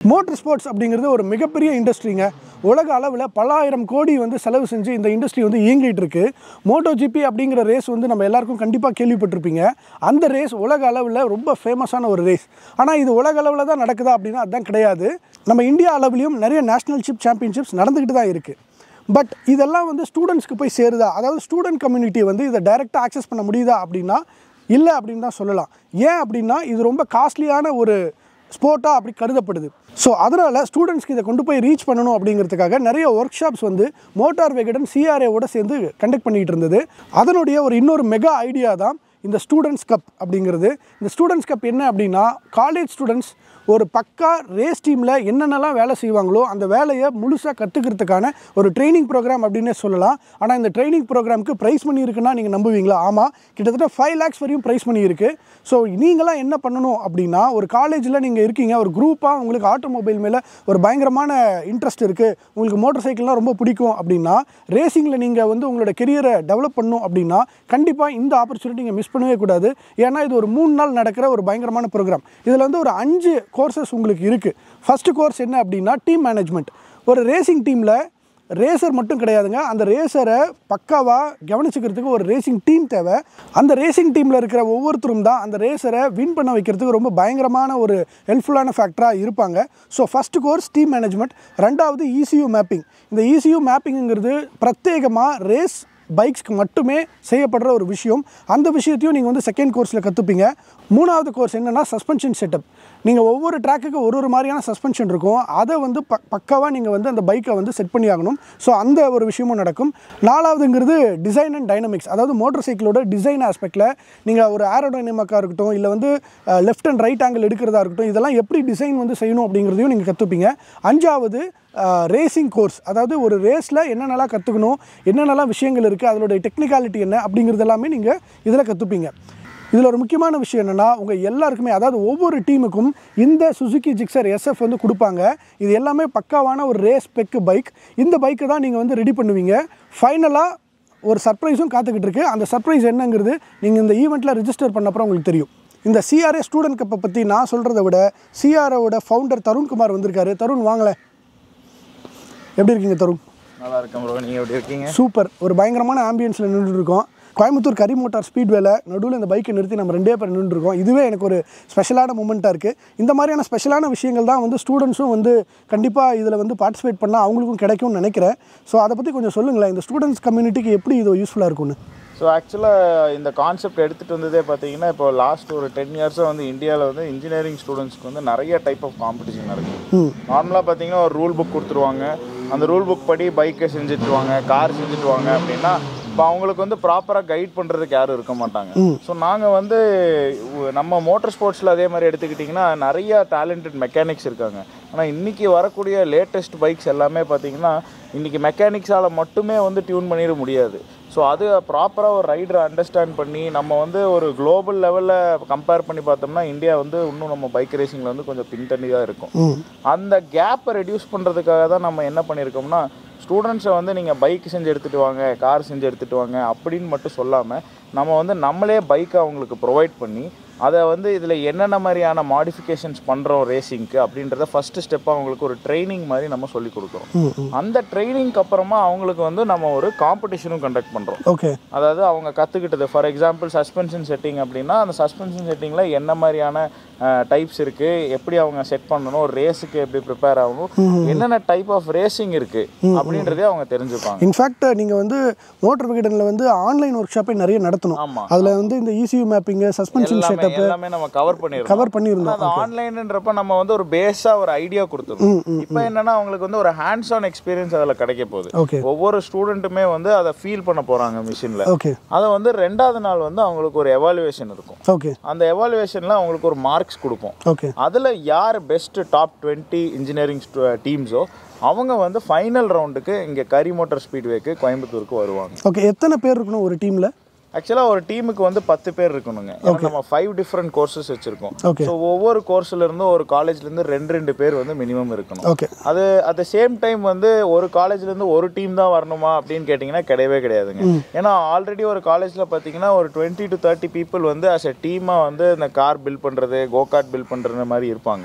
Motor sports அப்படிங்கிறது ஒரு மிகப்பெரிய இண்டஸ்ட்ரிங்க உலக அளவில் பல ஆயிரம் கோடி வந்து செலவு செஞ்சு இந்த இண்டஸ்ட்ரி வந்து இயங்கிட்டு இருக்கு மோட்டோ ஜிபி அப்படிங்கிற ரேஸ் வந்து நம்ம எல்லாருக்கும் கண்டிப்பாக கேள்விப்பட்டிருப்பீங்க அந்த ரேஸ் உலக அளவில் ரொம்ப ஃபேமஸான ஒரு ரேஸ் ஆனால் இது உலக அளவில் தான் நடக்குதா அப்படின்னா அதுதான் கிடையாது நம்ம இந்தியா அளவுலையும் நிறைய நேஷனல் ஷிப் சாம்பியன்ஷிப்ஸ் நடந்துக்கிட்டு தான் இருக்குது பட் இதெல்லாம் வந்து ஸ்டூடெண்ட்ஸ்க்கு போய் சேருதா அதாவது ஸ்டூடெண்ட் கம்யூனிட்டி வந்து இதை டைரெக்டாக ஆக்சஸ் பண்ண முடியுதா அப்படின்னா இல்லை அப்படின்னு தான் சொல்லலாம் ஏன் அப்படின்னா இது ரொம்ப காஸ்ட்லியான ஒரு ஸ்போர்ட்டாக அப்படி கருதப்படுது ஸோ அதனால் ஸ்டூடெண்ட்ஸ்க்கு இதை கொண்டு போய் ரீச் பண்ணணும் அப்படிங்கிறதுக்காக நிறைய ஒர்க் ஷாப்ஸ் வந்து மோட்டார் வெகடன் சிஆர்ஏவோட சேர்ந்து கண்டக்ட் பண்ணிகிட்டு இருந்தது அதனுடைய ஒரு இன்னொரு மெகா ஐடியா தான் இந்த ஸ்டூடெண்ட்ஸ் கப் அப்படிங்கிறது இந்த ஸ்டூடெண்ட்ஸ் கப் என்ன அப்படின்னா காலேஜ் ஸ்டூடெண்ட்ஸ் ஒரு பக்கா ரேஸ் டீமில் என்னென்னலாம் வேலை செய்வாங்களோ அந்த வேலையை முழுசாக கற்றுக்கிறதுக்கான ஒரு ட்ரைனிங் ப்ரோக்ராம் அப்படின்னே சொல்லலாம் ஆனால் இந்த ட்ரைனிங் ப்ரோக்ராமுக்கு ப்ரைஸ் மணி இருக்குன்னா நீங்கள் நம்புவீங்களா ஆமாம் கிட்டத்தட்ட ஃபைவ் லேக்ஸ் வரையும் ப்ரைஸ் மணி இருக்குது ஸோ நீங்களாம் என்ன பண்ணணும் அப்படின்னா ஒரு காலேஜில் நீங்கள் இருக்கீங்க ஒரு குரூப்பாக உங்களுக்கு ஆட்டோமொபைல் மேலே ஒரு பயங்கரமான இன்ட்ரெஸ்ட் இருக்குது உங்களுக்கு மோட்டார் சைக்கிள்லாம் ரொம்ப பிடிக்கும் அப்படின்னா ரேசிங்கில் நீங்கள் வந்து உங்களோட கெரியரை டெவலப் பண்ணணும் அப்படின்னா கண்டிப்பாக இந்த ஆப்பர்ச்சுனிட்டி நீங்கள் மிஸ் பண்ணவே கூடாது ஏன்னா இது ஒரு மூணு நாள் நடக்கிற ஒரு பயங்கரமான ப்ரோக்ராம் இதில் வந்து ஒரு அஞ்சு கோர்சஸ் உங்களுக்கு இருக்குது ஃபஸ்ட்டு கோர்ஸ் என்ன அப்படின்னா டீம் மேனேஜ்மெண்ட் ஒரு ரேசிங் டீமில் ரேசர் மட்டும் கிடையாதுங்க அந்த ரேசரை பக்காவாக கவனிச்சுக்கிறதுக்கு ஒரு ரேசிங் டீம் தேவை அந்த ரேசிங் டீமில் இருக்கிற ஒவ்வொருத்தரும் தான் அந்த ரேசரை வின் பண்ண வைக்கிறதுக்கு ரொம்ப பயங்கரமான ஒரு ஹெல்ப்ஃபுல்லான ஃபேக்டராக இருப்பாங்க so first course team management ரெண்டாவது இசியூ மேப்பிங் இந்த இசியூ மேப்பிங்கிறது பிரத்யேகமாக ரேஸ் பைக்ஸ்க்கு மட்டுமே செய்யப்படுற ஒரு விஷயம் அந்த விஷயத்தையும் நீங்கள் வந்து செகண்ட் கோர்ஸில் கற்றுப்பீங்க மூணாவது கோர்ஸ் என்னென்னா சஸ்பென்ஷன் செட்டப் நீங்கள் ஒவ்வொரு ட்ராக்குக்கு ஒரு ஒரு மாதிரியான சஸ்பென்ஷன் இருக்கும் அதை வந்து ப பக்காவாக நீங்கள் வந்து அந்த பைக்கை வந்து செட் பண்ணி ஆகணும் ஸோ அந்த ஒரு விஷயமும் நடக்கும் நாலாவதுங்கிறது டிசைன் அண்ட் டைனமிக்ஸ் அதாவது மோட்டார் சைக்கிளோட டிசைன் ஆஸ்பெக்டில் நீங்கள் ஒரு ஏரோடைனமிக்காக இருக்கட்டும் இல்லை வந்து லெஃப்ட் அண்ட் ரைட் ஆங்கிள் எடுக்கிறதா இருக்கட்டும் இதெல்லாம் எப்படி டிசைன் வந்து செய்யணும் அப்படிங்கிறதையும் நீங்கள் கற்றுப்பீங்க அஞ்சாவது ரேசிங் கோர்ஸ் அதாவது ஒரு ரேஸில் என்னென்னலாம் கற்றுக்கணும் என்னென்னலாம் விஷயங்கள் இருக்குது அதோடைய டெக்னிக்காலிட்டி என்ன அப்படிங்கிறது எல்லாமே நீங்கள் இதில் கற்றுப்பீங்க இதில் ஒரு முக்கியமான விஷயம் என்னென்னா உங்கள் எல்லாருக்குமே அதாவது ஒவ்வொரு டீமுக்கும் இந்த சுசுகி ஜிக்ஸர் எஸ்எஃப் வந்து கொடுப்பாங்க இது எல்லாமே பக்காவான ஒரு ரேஸ் பெக்கு பைக் இந்த பைக்கை தான் நீங்கள் வந்து ரெடி பண்ணுவீங்க ஃபைனலாக ஒரு சர்ப்ரைஸும் காத்துக்கிட்டு இருக்கு அந்த சர்ப்ரைஸ் என்னங்கிறது நீங்கள் இந்த ஈவெண்ட்டில் ரிஜிஸ்டர் பண்ண அப்புறம் உங்களுக்கு தெரியும் இந்த சிஆர்ஏ ஸ்டூடெண்ட் கப்பை பற்றி நான் சொல்கிறத விட சிஆர்ஓட ஃபவுண்டர் தருண்குமார் வந்திருக்காரு தருண் வாங்களேன் எப்படி இருக்கீங்க தருண் நல்லா இருக்கேன் ப்ரோ நீங்கள் எப்படி இருக்கீங்க சூப்பர் ஒரு பயங்கரமான ஆம்பியன்ஸில் நின்றுட்டு இருக்கோம் கோயம்புத்தூர் கரி மோட்டார் ஸ்பீட்வேல நடுவில் இந்த பைக்கை நிறுத்தி நம்ம ரெண்டே பேர் நின்றுட்டு இருக்கோம் இதுவே எனக்கு ஒரு ஸ்பெஷலான மூமெண்ட்டாக இருக்குது இந்த மாதிரியான ஸ்பெஷலான விஷயங்கள் தான் வந்து ஸ்டூடெண்ட்ஸும் வந்து கண்டிப்பாக இதில் வந்து பார்ட்டிசிபேட் பண்ணால் அவங்களுக்கும் கிடைக்கும்னு நினைக்கிறேன் ஸோ அதை பற்றி கொஞ்சம் சொல்லுங்களேன் இந்த ஸ்டூடெண்ட்ஸ் கம்யூனிட்டிக்கு எப்படி இது யூஸ்ஃபுல்லாக இருக்கும்னு ஸோ ஆக்சுவலாக இந்த கான்செப்ட் எடுத்துகிட்டு வந்ததே பார்த்தீங்கன்னா இப்போ லாஸ்ட் ஒரு டென் இயர்ஸாக வந்து இந்தியாவில் வந்து இன்ஜினியரிங் ஸ்டூடெண்ட்ஸ்க்கு வந்து நிறைய டைப் ஆஃப் காம்படிஷன் நடக்குது நார்மலாக பார்த்தீங்கன்னா ஒரு ரூல் புக் கொடுத்துருவாங்க அந்த ரூல் புக் படி பைக்கை செஞ்சுட்டுருவாங்க கார் செஞ்சுட்டுருவாங்க அப்படின்னா இப்போ அவங்களுக்கு வந்து ப்ராப்பராக கைட் பண்ணுறதுக்கு யாரும் இருக்க மாட்டாங்க ஸோ நாங்கள் வந்து உ- நம்ம மோட்டார் ஸ்போர்ட்ஸில் அதே மாதிரி எடுத்துக்கிட்டிங்கன்னா நிறைய டேலண்டட் மெக்கானிக்ஸ் இருக்காங்க ஆனால் இன்றைக்கி வரக்கூடிய லேட்டஸ்ட் பைக்ஸ் எல்லாமே பார்த்தீங்கன்னா இன்றைக்கி மெக்கானிக்ஸால் மட்டுமே வந்து டியூன் பண்ணிட முடியாது ஸோ அது ப்ராப்பராக ஒரு ரைடரை அண்டர்ஸ்டாண்ட் பண்ணி நம்ம வந்து ஒரு குளோபல் லெவலில் கம்பேர் பண்ணி பார்த்தோம்னா இந்தியா வந்து இன்னும் நம்ம பைக் ரேசிங்கில் வந்து கொஞ்சம் பின்தள்ளி தான் இருக்கும் அந்த கேப்பை ரெடியூஸ் பண்ணுறதுக்காக தான் நம்ம என்ன பண்ணியிருக்கோம்னா ஸ்டூடெண்ட்ஸை வந்து நீங்கள் பைக் செஞ்சு எடுத்துகிட்டு வாங்க கார் செஞ்சு எடுத்துகிட்டு வாங்க அப்படின்னு மட்டும் சொல்லாமல் நம்ம வந்து நம்மளே பைக்கை அவங்களுக்கு ப்ரொவைட் பண்ணி அதை வந்து இதில் என்னென்ன மாதிரியான மாடிஃபிகேஷன்ஸ் பண்ணுறோம் ரேசிங்க்கு அப்படின்றத ஃபஸ்ட்டு ஸ்டெப்பாக அவங்களுக்கு ஒரு ட்ரைனிங் மாதிரி நம்ம சொல்லி கொடுக்குறோம் அந்த ட்ரைனிங்க்கு அப்புறமா அவங்களுக்கு வந்து நம்ம ஒரு காம்படிஷனும் கண்டக்ட் பண்ணுறோம் ஓகே அதாவது அவங்க கற்றுக்கிட்டது ஃபார் எக்ஸாம்பிள் சஸ்பென்ஷன் செட்டிங் அப்படின்னா அந்த சஸ்பென்ஷன் செட்டிங்கில் என்ன மாதிரியான டைப்ஸ் இருக்குது எப்படி அவங்க செட் பண்ணணும் ஒரு ரேஸுக்கு எப்படி ப்ரிப்பேர் ஆகணும் என்னென்ன டைப் ஆஃப் ரேசிங் இருக்குது அப்படின்றதே அவங்க தெரிஞ்சுப்பாங்க இன்ஃபேக்ட் நீங்கள் வந்து மோட்டர் விகடனில் வந்து ஆன்லைன் ஒர்க் ஷாப்பே நிறைய நடத்தணும் ஆமாம் அதில் வந்து இந்த இசியூ மேப்பிங்கு சஸ்பென்ஷன் எல்லாமே செட்டப் எல்லாமே நம்ம கவர் பண்ணிடுறோம் கவர் பண்ணியிருந்தோம் அது ஆன்லைன்ன்றப்ப நம்ம வந்து ஒரு பேஸா ஒரு ஐடியா கொடுத்துருவோம் இப்போ என்னன்னா அவங்களுக்கு வந்து ஒரு ஹேண்ட்ஸ் ஆன் எக்ஸ்பீரியன்ஸ் அதில் கிடைக்க போகுது ஓகே ஒவ்வொரு ஸ்டூடெண்ட்டுமே வந்து அதை ஃபீல் பண்ண போறாங்க மிஷினில் ஓகே அதை வந்து ரெண்டாவது நாள் வந்து அவங்களுக்கு ஒரு எவாலுவேஷன் இருக்கும் ஓகே அந்த எவாலுவேஷனில் அவங்களுக்கு ஒரு மார்க்ஸ் கொடுப்போம் ஓகே அதில் யார் பெஸ்ட் டாப் டுவெண்ட்டி இன்ஜினியரிங் டீம்ஸோ அவங்க வந்து ஃபைனல் ரவுண்டுக்கு இங்கே கரி மோட்டார் ஸ்பீட்வேக்கு கோயம்புத்தூருக்கு வருவாங்க ஓகே எத்தனை பேர் இருக்கணும் ஒரு டீமில் ஆக்சுவலாக ஒரு டீமுக்கு வந்து பத்து பேர் இருக்கணுங்க ஏன்னா நம்ம ஃபைவ் டிஃப்ரெண்ட் கோர்சஸ் வச்சுருக்கோம் Okay. ஸோ ஒவ்வொரு கோர்ஸ்ல இருந்தும் ஒரு காலேஜ்ல இருந்து ரெண்டு ரெண்டு பேர் வந்து மினிமம் இருக்கணும் ஓகே அது அட் த சேம் டைம் வந்து ஒரு காலேஜ்ல இருந்து ஒரு டீம் தான் வரணுமா அப்படின்னு கேட்டிங்கன்னா கிடையவே கிடையாதுங்க ஏன்னா ஆல்ரெடி ஒரு காலேஜ்ல பார்த்தீங்கன்னா ஒரு டுவெண்ட்டி டு தேர்ட்டி பீப்புள் வந்து அஸ் எ டீமாக வந்து இந்த கார் பில்ட் பண்ணுறது கோகார்ட் பில்ட் பண்ணுறது மாதிரி இருப்பாங்க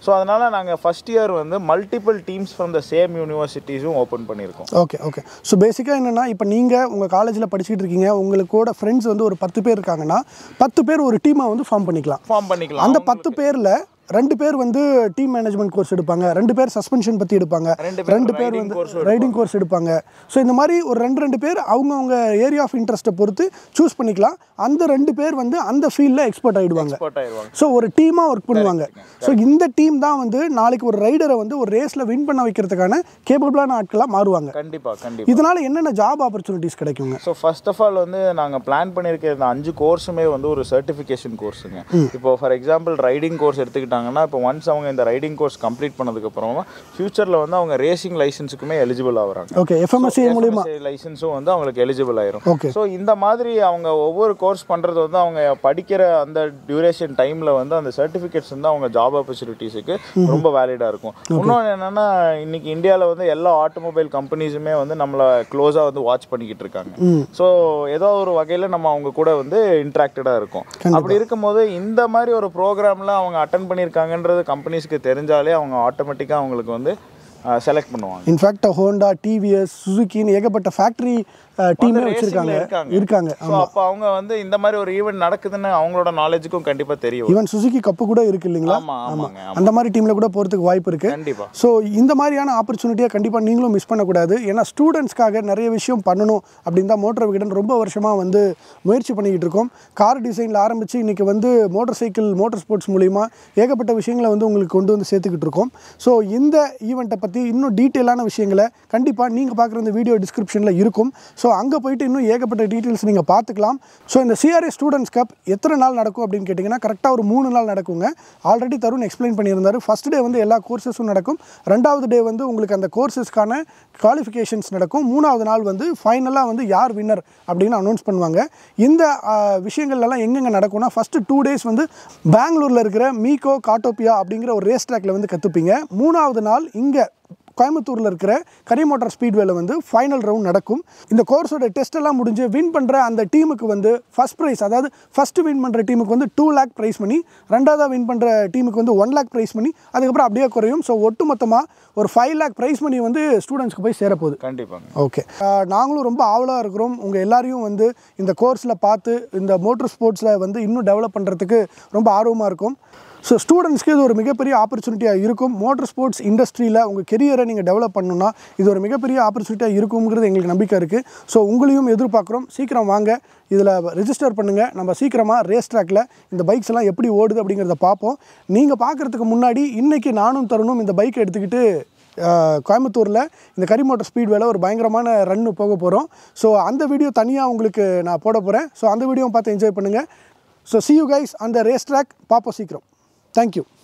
ஸோ அதனால் நாங்கள் ஃபஸ்ட் இயர் வந்து multiple teams from the same யூனிவர்சிட்டிஸும் ஓப்பன் பண்ணியிருக்கோம் ஓகே ஓகே ஸோ பேசிக்காக என்னென்னா இப்போ நீங்கள் உங்கள் காலேஜில் படிச்சுட்டு இருக்கீங்க உங்களுக்கு கூட ஃப்ரெண்ட்ஸ் வந்து ஒரு பத்து பேர் இருக்காங்கன்னா பத்து பேர் ஒரு டீமாக வந்து ஃபார்ம் பண்ணிக்கலாம் ஃபார்ம் பண்ணிக்கலாம் அந்த பத்து பேரில் ரெண்டு பேர் வந்து டீம் மேனேஜ்மெண்ட் கோர்ஸ் எடுப்பாங்க ரெண்டு பேர் சஸ்பென்ஷன் பற்றி எடுப்பாங்க ரெண்டு பேர் ரெண்டு பேர் riding வந்து course ரைடிங் கோர்ஸ் எடுப்பாங்க ஸோ இந்த மாதிரி ஒரு ரெண்டு ரெண்டு பேர் அவங்கவுங்க ஏரியா ஆஃப் இன்ட்ரெஸ்ட்டை பொறுத்து சூஸ் பண்ணிக்கலாம் அந்த ரெண்டு பேர் வந்து அந்த ஃபீல்டில் எக்ஸ்பர்ட் ஆகிடுவாங்க எக்ஸ்பர்ட் ஆயிடுவாங்க ஸோ ஒரு டீமாக ஒர்க் பண்ணுவாங்க ஸோ இந்த டீம் தான் வந்து நாளைக்கு ஒரு ரைடரை வந்து ஒரு ரேஸில் வின் பண்ண வைக்கிறதுக்கான கேப்பபிளான ஆட்களாக மாறுவாங்க கண்டிப்பாக கண்டிப்பாக இதனால என்னென்ன ஜாப் ஆப்பர்ச்சுனிட்டிஸ் கிடைக்குங்க ஸோ ஃபர்ஸ்ட் ஆஃப் ஆல் வந்து நாங்கள் பிளான் பண்ணியிருக்க இந்த அஞ்சு கோர்ஸுமே வந்து ஒரு சர்டிஃபிகேஷன் கோர்ஸுங்க இப்போ ஃபார் எக்ஸாம்பிள் ரைடிங் கோர்ஸ் எடுத்துக்கிட்டாங்கன்னா இப்போ ஒன்ஸ் அவங்க இந்த ரைடிங் கோர்ஸ் கம்ப்ளீட் பண்ணதுக்கப்புறமா ஃபியூச்சரில் வந்து அவங்க ரேசிங் லைசன்ஸுக்குமே எலிஜிபிள் ஆகுறாங்க ஓகே எஃப்எம்எஸ்சி மூலியமா லைசன்ஸும் வந்து அவங்களுக்கு எலிஜிபிள் ஆயிரும் ஓகே ஸோ இந்த மாதிரி அவங்க ஒவ்வொரு கோர்ஸ் பண்ணுறது வந்து அவங்க படிக்கிற அந்த டியூரேஷன் டைமில் வந்து அந்த சர்டிஃபிகேட்ஸ் வந்து அவங்க ஜாப் ஆப்பர்ச்சுனிட்டிஸுக்கு ரொம்ப வேலிடாக இருக்கும் இன்னொன்று என்னென்னா இன்னைக்கு இந்தியாவில் வந்து எல்லா ஆட்டோமொபைல் கம்பெனிஸுமே வந்து நம்மளை க்ளோஸாக வந்து வாட்ச் பண்ணிக்கிட்டு இருக்காங்க ஸோ ஏதோ ஒரு வகையில் நம்ம அவங்க கூட வந்து இன்ட்ராக்டடாக இருக்கும் அப்படி இருக்கும்போது இந்த மாதிரி ஒரு ப்ரோக்ராமில் அவங்க அட்டன் பண்ணியிருக்காங்கன்றது கம்பெனிஸ்க்கு தெரிஞ்சாலே அவங்க ஆட்டோமேட்டிக்காக அவங்களுக்கு வந்து செலக்ட் பண்ணுவாங்க இன்ஃபேக்ட் ஹோண்டா டிவிஎஸ் சுசுக்கின்னு ஏகப்பட்ட ஃபேக்ட்ரி டீமே racing ல வச்சுருக்காங்க இருக்காங்க. இருக்காங்க ஸோ அப்போ அவங்க வந்து இந்த மாதிரி ஒரு ஈவெண்ட் நடக்குதுன்னு அவங்களோட நாலேஜுக்கும் கண்டிப்பாக தெரியும் ஈவன் சுசுகி கப்பு கூட இருக்கு இல்லைங்களா ஆமா ஆமாங்க ஆமா. அந்த மாதிரி டீமில் கூட போகிறதுக்கு வாய்ப்பு இருக்குது கண்டிப்பா ஸோ இந்த மாதிரியான ஆப்பர்ச்சுனிட்டியை கண்டிப்பாக நீங்களும் மிஸ் பண்ணக்கூடாது ஏன்னா ஸ்டூடெண்ட்ஸ்க்காக நிறைய விஷயம் பண்ணணும் அப்படின்னு தான் மோட்டர் விகடன் ரொம்ப வருஷமாக வந்து முயற்சி பண்ணிக்கிட்டு இருக்கோம் கார் டிசைனில் ஆரம்பித்து இன்றைக்கி வந்து மோட்டார் சைக்கிள் மோட்டார் ஸ்போர்ட்ஸ் மூலிமா ஏகப்பட்ட விஷயங்களை வந்து உங்களுக்கு கொண்டு வந்து சேர்த்துக்கிட்டு இருக்கோம் ஸோ இந்த ஈவெண்ட்டை பற்றி இன்னும் டீட்டெயிலான விஷயங்களை கண்டிப்பாக நீங்கள் பார்க்குற இந்த வீடியோ டிஸ்கிரிப்ஷனில் இருக்கும் ஸோ அங்கே போயிட்டு இன்னும் ஏகப்பட்ட டீட்டெயில்ஸ் நீங்கள் பார்த்துக்கலாம் ஸோ இந்த சிஆர்ஏ ஸ்டூடெண்ட்ஸ் கப் எத்தனை நாள் நடக்கும் அப்படின்னு கேட்டிங்கன்னா கரெக்டாக ஒரு மூணு நாள் நடக்குங்க ஆல்ரெடி தருண் எக்ஸ்பிளைன் பண்ணியிருந்தாரு ஃபர்ஸ்ட் டே வந்து எல்லா கோர்சஸும் நடக்கும் ரெண்டாவது டே வந்து உங்களுக்கு அந்த கோர்சஸ்க்கான குவாலிஃபிகேஷன்ஸ் நடக்கும் மூணாவது நாள் வந்து ஃபைனலாக வந்து யார் வின்னர் அப்படின்னு அனௌன்ஸ் பண்ணுவாங்க இந்த ஆஹ், விஷயங்கள்லாம் எங்கெங்கே நடக்கும்னா ஃபஸ்ட்டு டூ டேஸ் வந்து பெங்களூரில் இருக்கிற மீகோ காட்டோபியா அப்படிங்கிற ஒரு ரேஸ் ட்ராக்ல வந்து கற்றுப்பீங்க மூணாவது நாள் இங்கே கோயம்புத்தூரில் இருக்கிற கரி மோட்டார் ஸ்பீட்வேல வந்து ஃபைனல் ரவுண்ட் நடக்கும் இந்த கோர்ஸோட டெஸ்ட் எல்லாம் முடிஞ்சு வின் பண்ணுற அந்த டீமுக்கு வந்து ஃபர்ஸ்ட் ப்ரைஸ் அதாவது ஃபஸ்ட்டு வின் பண்ணுற டீமுக்கு வந்து டூ லேக் ப்ரைஸ் பண்ணி ரெண்டாவதாக வின் பண்ணுற டீமுக்கு வந்து ஒன் லேக் ப்ரைஸ் பண்ணி அதுக்கப்புறம் அப்படியே குறையும் ஸோ ஒட்டுமொத்தமாக ஒரு ஃபைவ் லேக் ப்ரைஸ் பண்ணி வந்து ஸ்டூடெண்ட்ஸ்க்கு போய் சேரப்போகுது கண்டிப்பாங்க ஓகே நாங்களும் ரொம்ப ஆவலாக இருக்கிறோம் உங்கள் எல்லாரையும் வந்து இந்த கோர்ஸில் பார்த்து இந்த மோட்டர் ஸ்போர்ட்ஸில் வந்து இன்னும் டெவலப் பண்ணுறதுக்கு ரொம்ப ஆர்வமாக இருக்கும் ஸோ ஸ்டூடெண்ட்ஸ்க்கு இது ஒரு மிகப்பெரிய ஆப்பர்ச்சுனிட்டியாக இருக்கும் மோட்டர் ஸ்போர்ட்ஸ் இண்டஸ்ட்ரியில் உங்கள் கெரியரை நீங்கள் டெவலப் பண்ணணும்னா இது ஒரு மிகப்பெரிய ஆப்பர்ச்சுனிட்டியாக இருக்குங்கிறது எங்களுக்கு நம்பிக்கை இருக்குது ஸோ உங்களையும் எதிர்பார்க்குறோம் சீக்கிரம் வாங்க இதில் ரெஜிஸ்டர் பண்ணுங்கள் நம்ம சீக்கிரமாக ரேஸ் ட்ராக்கில் இந்த பைக்ஸ் எல்லாம் எப்படி ஓடுது அப்படிங்கிறத பார்ப்போம் நீங்கள் பார்க்குறதுக்கு முன்னாடி இன்றைக்கி நானும் தரணும் இந்த பைக்கை எடுத்துக்கிட்டு அஹ், கோயம்புத்தூரில் இந்த கரி மோட்டர் ஸ்பீட் வேலை ஒரு பயங்கரமான ரன்னு போக போகிறோம் ஸோ அந்த வீடியோ தனியாக உங்களுக்கு நான் போட போகிறேன் ஸோ அந்த வீடியோவும் பார்த்து என்ஜாய் பண்ணுங்கள் ஸோ see you guys அந்த ரேஸ் ட்ராக் பார்ப்போம் சீக்கிரம் தேங்க்யூ